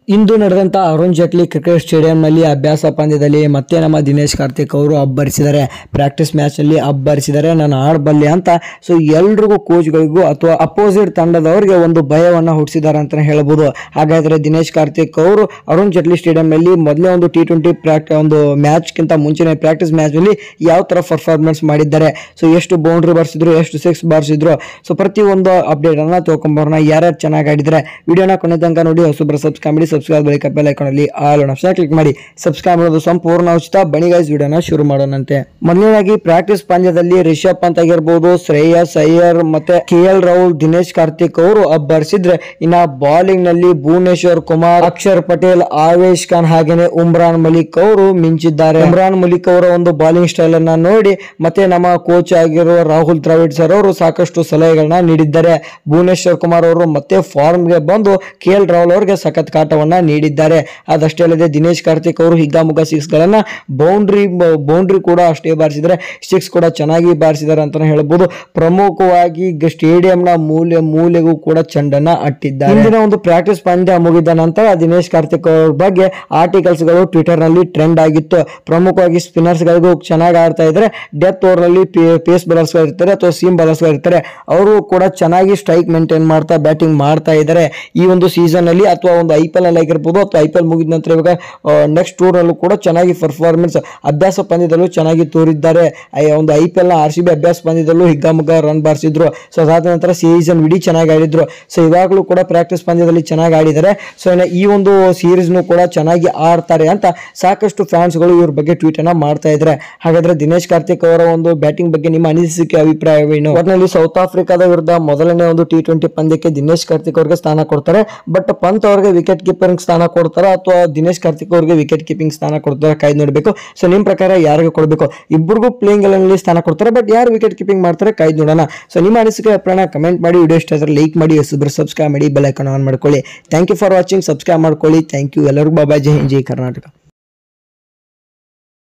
ಇಂದು ನಡೆದಂತ ಅರುಣ್ ಜೇಟ್ಲಿ ಕ್ರಿಕೆಟ್ ಸ್ಟೇಡಿಯಂನಲ್ಲಿ ಅಭ್ಯಾಸ ಪಂದ್ಯದಲ್ಲಿ ಮತ್ತೆ ನಮ್ಮ ದಿನೇಶ್ ಕಾರ್ತಿಕ್ ಅವರು ಅಬ್ಬರಿಸಿದ್ದಾರೆ ಪ್ರಾಕ್ಟೀಸ್ ಮ್ಯಾಚಲ್ಲಿ ಅಬ್ಬರಿಸಿದ್ದಾರೆ ನಾನು ಆಡಬಲ್ಲೆ ಅಂತ ಸೊ ಎಲ್ರಿಗೂ ಕೋಚ್ಗಳಿಗೂ ಅಥವಾ ಅಪೋಸಿಟ್ ತಂಡದವರಿಗೆ ಒಂದು ಭಯವನ್ನ ಹುಟ್ಟಿಸಿದ್ದಾರೆ ಅಂತ ಹೇಳ್ಬೋದು ಹಾಗಾದ್ರೆ ದಿನೇಶ್ ಕಾರ್ತಿಕ್ ಅವರು ಅರುಣ್ ಜೇಟ್ಲಿ ಸ್ಟೇಡಿಯಂನಲ್ಲಿ ಮೊದಲೇ ಒಂದು ಟಿ ಟ್ವೆಂಟಿ ಪ್ರಾಕ್ಟ ಒಂದು ಮ್ಯಾಚ್ಗಿಂತ ಮುಂಚಿನ ಪ್ರಾಕ್ಟೀಸ್ ಮ್ಯಾಚಲ್ಲಿ ಯಾವ ತರ ಪರ್ಫಾರ್ಮೆನ್ಸ್ ಮಾಡಿದ್ದಾರೆ ಸೊ ಎಷ್ಟು ಬೌಂಡ್ರಿ ಬಾರಿಸಿದ್ರು ಎಷ್ಟು ಸಿಕ್ಸ್ ಬಾರಿಸಿದ್ರು ಸೊ ಪ್ರತಿ ಒಂದು ಅಪ್ಡೇಟ್ ಅನ್ನ ತಿಳ್ಕೊಂಬರೋಣ ಯಾರ್ಯಾರು ಚೆನ್ನಾಗಿ ಆಡಿದ್ರೆ ವಿಡಿಯೋನ ಕೊನೆ ತನಕ ನೋಡಿ ಹೊಸಬ್ರ ಸಬ್ಸ್ಕ್ರೈಬ್ ಮಾಡಿ ಸಬ್ಸ್ಕ್ರೈಬ್ ಬಳಿಕ ಬೆಲ್ ಐಕಾನಲ್ಲಿ ಆಲ್ ಆಪ್ಷನ್ ಕ್ಲಿಕ್ ಮಾಡಿ ಸಬ್ಸ್ಕ್ರೈಬ್ ಮಾಡೋದು ಸಂಪೂರ್ಣ ಉಚಿತ ಬನ್ನಿ ಗೈಸ್ ವಿಡಿಯೋನ ಶುರು ಮಾಡೋಣಂತೆ ಮೊದಲನೇದಾಗಿ ಪ್ರಾಕ್ಟೀಸ್ ಪಂದ್ಯದಲ್ಲಿ ರಿಷಬ್ ಪಂತ್ ಆಗಿರ್ಬೋದು ಶ್ರೇಯಸ್ ಅಯ್ಯರ್ ಮತ್ತೆ ಕೆ ಎಲ್ ರಾಹುಲ್ ದಿನೇಶ್ ಕಾರ್ತಿಕ್ ಅವರು ಅಬ್ಬರಿಸಿದ್ರೆ ಇನ್ನ ಬಾಲಿಂಗ್ ನಲ್ಲಿ ಭುವನೇಶ್ವರ್ ಕುಮಾರ್ ಅಕ್ಷರ್ ಪಟೇಲ್ ಆವೇಶ್ ಖಾನ್ ಹಾಗೇನೆ ಉಮ್ರಾನ್ ಮಲಿಕ್ ಅವರು ಮಿಂಚಿದ್ದಾರೆ ಉಮ್ರಾನ್ ಮಲಿಕ್ ಅವರ ಒಂದು ಬಾಲಿಂಗ್ ಸ್ಟೈಲ್ ಅನ್ನ ನೋಡಿ ಮತ್ತೆ ನಮ್ಮ ಕೋಚ್ ಆಗಿರುವ ರಾಹುಲ್ ದ್ರಾವಿಡ್ ಸರ್ ಅವರು ಸಾಕಷ್ಟು ಸಲಹೆಗಳನ್ನ ನೀಡಿದ್ದಾರೆ ಭುವನೇಶ್ವರ್ ಕುಮಾರ್ ಅವರು ಮತ್ತೆ ಫಾರ್ಮ್ ಗೆ ಬಂದು ಕೆ ಎಲ್ ರಾಹುಲ್ ಅವರಿಗೆ ಸಖತ್ ಕಾಟವನ್ನ ನೀಡಿದ್ದಾರೆ ಅದಷ್ಟೇ ಅಲ್ಲದೆ ದಿನೇಶ್ ಕಾರ್ತಿಕ್ ಅವರು ಹಿಗ್ಗಾಮುಗ್ಗ ಸಿಕ್ಸ್ ಗಳನ್ನ ಬೌಂಡ್ರಿ ಬೌಂಡ್ರಿ ಕೂಡ ಅಷ್ಟೇ ಬಾರಿಸಿದ್ದಾರೆ ಸಿಕ್ಸ್ ಕೂಡ ಚೆನ್ನಾಗಿ ಬಾರಿಸಿದ್ದಾರೆ ಅಂತಾನೆ ಹೇಳ್ಬೋದು ಪ್ರಮುಖವಾಗಿ ಸ್ಟೇಡಿಯಂನ ಮೂಲೆ ಮೂಲೆಗೂ ಕೂಡ ಚೆಂಡನ್ನ ಅಟ್ಟಿದ್ದಾರೆ ಇಂದಿನ ಒಂದು ಪ್ರಾಕ್ಟೀಸ್ ಪಂದ್ಯ ಮುಗಿದ ನಂತರ ದಿನೇಶ್ ಕಾರ್ತಿಕ್ ಅವ್ರ ಬಗ್ಗೆ ಆರ್ಟಿಕಲ್ಸ್ ಗಳು ಟ್ವಿಟರ್ ನಲ್ಲಿ ಟ್ರೆಂಡ್ ಆಗಿತ್ತು ಪ್ರಮುಖವಾಗಿ ಸ್ಪಿನ್ನರ್ಸ್ ಗಳಿಗೂ ಚೆನ್ನಾಗಿ ಆಡ್ತಾ ಇದ್ರೆ ಡೆತ್ ಓವರ್ ನಲ್ಲಿ ಪೇಸ್ ಬಲರ್ಸ್ ಇರ್ತಾರೆ ಅಥವಾ ಸೀಮ್ ಬಲರ್ಸ್ ಇರ್ತಾರೆ ಅವರು ಕೂಡ ಚೆನ್ನಾಗಿ ಸ್ಟ್ರೈಕ್ ಮೇಂಟೈನ್ ಮಾಡ್ತಾ ಬ್ಯಾಟಿಂಗ್ ಮಾಡ್ತಾ ಇದ್ದಾರೆ ಈ ಒಂದು ಸೀಸನ್ ಅಲ್ಲಿ ಅಥವಾ ಒಂದು ಐ ಪಿ ಎಲ್ ಅಲ್ಲಿ ಆಗಿರ್ಬೋದು ಅಥವಾ ಐ ಪಿ ಎಲ್ ಮುಗಿದ ನಂತರ ಇವಾಗ ನೆಕ್ಸ್ಟ್ ಟೂರ್ ಅಲ್ಲೂ ಕೂಡ ಚೆನ್ನಾಗಿ ಪರ್ಫಾರ್ಮೆನ್ಸ್ ಅಭ್ಯಾಸ ಪಂದ್ಯದಲ್ಲೂ ಚೆನ್ನಾಗಿ ತೋರಿದ್ದಾರೆ ಐ- ಒಂದು ಐ ಪಿ ಎಲ್ ನ ಆರ್ ಸಿ ಬಿ ಅಭ್ಯಾಸ ಪಂದ್ಯದಲ್ಲೂ ಹಿಗ್ಗಾಮುಗ್ಗ ರನ್ ಬಾರಿಸಿದ್ರು ಸೊ ಅದಾದ ನಂತರ ಸೀಸನ್ ಇಡೀ ಚೆನ್ನಾಗಿ ಆಡಿದ್ರು ಸೊ ಇವಾಗಲೂ ಕೂಡ ಪ್ರಾಕ್ಟೀಸ್ ಪಂದ್ಯದಲ್ಲಿ ಚೆನ್ನಾಗಿ ಆಡಿದ್ದಾರೆ ಸೊ ಇನ್ನು ಈ ಒಂದು ಸೀರೀಸ್ನು ಕೂಡ ಚೆನ್ನಾಗಿ ಆಡ್ತಾರೆ ಅಂತ ಸಾಕಷ್ಟು ಫ್ಯಾನ್ಸ್ಗಳು ಇವ್ರ ಬಗ್ಗೆ ಟ್ವೀಟ್ ಅನ್ನ ಮಾಡ್ತಾ ಇದ್ದಾರೆ ಹಾಗಾದ್ರೆ ದಿನೇಶ್ ಕಾರ್ತಿಕ್ ಅವರ ಒಂದು ಬ್ಯಾಟಿಂಗ್ ಬಗ್ಗೆ ನಿಮ್ಮ ಅನಿಸಿಕೆ ಅಭಿಪ್ರಾಯವೇನು ಒಟ್ಟಿನಲ್ಲಿ ಸೌತ್ ಆಫ್ರಿಕಾದ ವಿರುದ್ಧ ಮೊದಲನೇ ಒಂದು ಟಿ ಟ್ವೆಂಟಿ ಪಂದ್ಯಕ್ಕೆ ದಿನೇಶ್ ಕಾರ್ತಿಕ್ ಅವರಿಗೆ ಸ್ಥಾನ ಕೊಡ್ತಾರೆ ಬಟ್ ಪಂತ್ ಅವರಿಗೆ ವಿಕೆಟ್ ಕೀಪರಿಂಗ್ ಸ್ಥಾನ ಕೊಡ್ತಾರೆ ಅಥವಾ ದಿನೇಶ್ ಕಾರ್ತಿಕ್ ಅವರಿಗೆ ವಿಕೆಟ್ ಕೀಪಿಂಗ್ ಸ್ಥಾನ ಕೊಡ್ತಾರೆ ಕಾಯ್ದು ನೋಡಬೇಕು ಸೊ ನಿಮ್ ಪ್ರಕಾರ ಯಾರಿಗೆ ಕೊಡಬೇಕು ಇಬ್ಬರಿಗೂ ಪ್ಲೇಯಿಂಗ್ ಅಲ್ಲಿ ಸ್ಥಾನ ಕೊಡ್ತಾರೆ ಬಟ್ ಯಾರು ವಿಕೆಟ್ ಕೀಪಿಂಗ್ ಮಾಡ್ತಾರೆ ಕಾಯ್ದು ನೋಡೋಣ ಸೊ ನಿಮ್ಮ ಅನಿಸಿಕೆ ಅಭಿಪ್ರಾಯ ಕಮೆಂಟ್ ಮಾಡಿ ವಿಡಿಯೋ ಇಷ್ಟ ಆದರೆ ಲೈಕ್ ಮಾಡಿ ಹೊಸಬ್ರು ಸಬ್ಸ್ಕ್ರೈಬ್ ಮಾಡಿ ಬೆಲ್ ಐಕಾನ್ ಆನ್ ಮಾಡ್ಕೊಳ್ಳಿ thank you for watching subscribe ಮಾಡ್ಕೊಳ್ಳಿ ಥ್ಯಾಂಕ್ ಯು ಎಲ್ಲರಿಗೂ ಬಾಬಾ ಜೈ ಹಿಂದ್ ಜೈ ಕರ್ನಾಟಕ